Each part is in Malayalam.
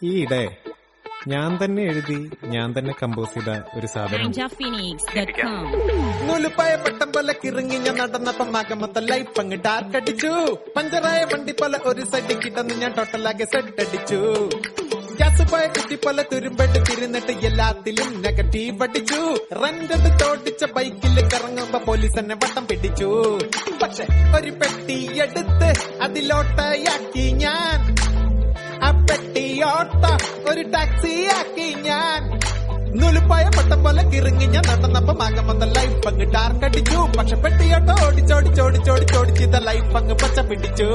ഈയിടെ ഞാൻ തന്നെ എഴുതി ഞാൻ തന്നെ കമ്പോസ് ചെയ്ത ഒരു സാധനം NinjaPhoenix.com. നൂലുപ്പായ പട്ടം പോലെ കിറങ്ങി ഞാൻ നടന്നപ്പം മകമത്ത ലൈഫ് അങ്ങ് ഡാർക്ക് അടിച്ചു പഞ്ചറായ വണ്ടി പോലെ ഒരു സൈഡിൽ കിടന്ന് ഞാൻ ടോട്ടലാകെ സെറ്റ് അടിച്ചു ഗ്യാസ് പോയ കുട്ടി പോലെ തുരുമ്പെട്ട് തിരുന്നിട്ട് എല്ലാത്തിലും നെഗറ്റീവ് അടിച്ചു റെന്റ് തോട്ടിച്ച ബൈക്കിൽ കറങ്ങുമ്പോ പോലീസ് എന്നെ വട്ടം പിടിച്ചു പക്ഷെ ഒരു പെട്ടി എടുത്ത് അതിലോട്ടയാക്കി ഞാൻ ആ പെട്ടി ഓട്ട ഒരു ടാക്സി ആക്കി ഞാൻ നൂലുപ്പായ പട്ടം പോലെ കിറങ്ങി ഞാൻ നടന്നപ്പോ മാങ്ങമന്ന ലൈഫ് അങ്ങ് ഡാർക്ക് അടിച്ചു പക്ഷെ പെട്ടിയോട്ടോ ഓടിച്ചോടിച്ചോടിച്ചോടിച്ചോടിച്ചിത ലൈഫ് അങ്ങ് പച്ച പിടിച്ചു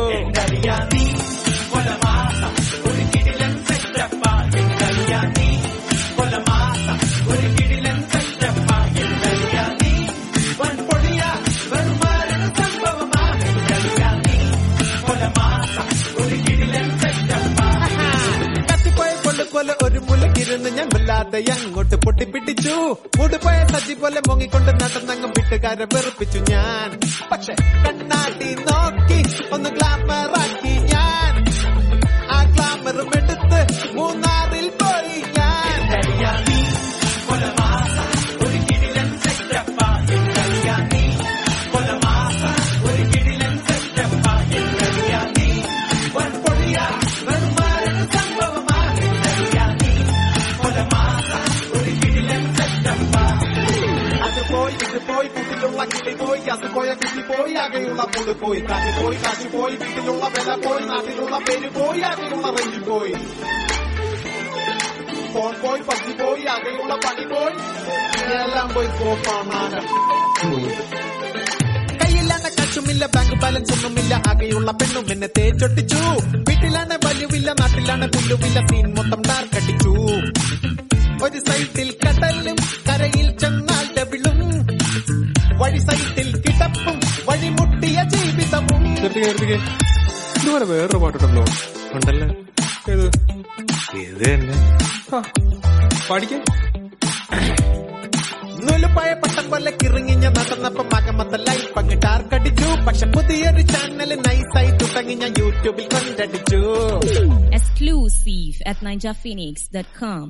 കത്തിപ്പോയ കൊള്ളു പോലെ ഒരു മുലക്കിരുന്ന് ഞാൻ വല്ലാതെ അങ്ങോട്ട് പൊട്ടിപ്പിടിച്ചു മൂടുപോയ സജി പോലെ മുങ്ങിക്കൊണ്ട് നടന്നങ്ങും വീട്ടുകാരെ വെറുപ്പിച്ചു ഞാൻ പക്ഷെ കണ്ണാടി നോക്കി ഒന്ന് ഗ്ലാമർ ആക്കി ഞാൻ ആ ഗ്ലാമറും എടുത്ത് മൂന്നാറിൽ പോയി ഞാൻ അത് പോയി ഇത് പോയി കൂട്ടിലുള്ള കിളി പോയി അത് പോയ കിളി പോയി ആകെയുള്ള പുള്ളി പോയി കാശ് പോയി കാശ് പോയി വീട്ടിലുള്ള വില പോയി നാട്ടിലുള്ള പേര് പോയി ആകെയുള്ള റേഞ്ച് പോയി ഫോൺ പോയി പറ്റി പോയി ആകെയുള്ള പണി പോയി എല്ലാം പോയി പോക്കാണ് കയ്യിലാണ് കച്ചുമില്ല ബാങ്ക് ബാലൻസ് ഒന്നുമില്ല ആകെയുള്ള പെണ്ണും എന്നെ തേച്ചൊട്ടിച്ചു വീട്ടിലാണ് വലിവില്ല നാട്ടിലാണ് പുല്ലുമില്ല സീൻ മൊത്തം ഡാർക്കടിച്ചു ഒരു സൈഡിൽ കടലും കരയിൽ ചെന്നാൽ ഡബിളും വഴി സൈഡിൽ കിടപ്പും വഴിമുട്ടിയ ജീവിതവും ഇതുപോലെ വേറൊരു പാട്ടുണ്ടല്ലോ ഉണ്ടല്ലോ ഏത് ഇത് തന്നെ പാടിക്കാൻ നൂലുപായ പട്ടം പോലെ കിറങ്ങിഞ്ഞ നടന്നപ്പോ മകമത്ത ലൈഫ് അങ്ങ് ഡാർക്കടിച്ചു പക്ഷെ പുതിയൊരു ചാനൽ നൈസായി തുടങ്ങി ഞാൻ യൂട്യൂബിൽ കണ്ടടിച്ചു Exclusive at NinjaPhoenix.com.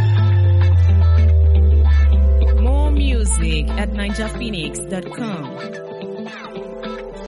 More music at NinjaPhoenix.com.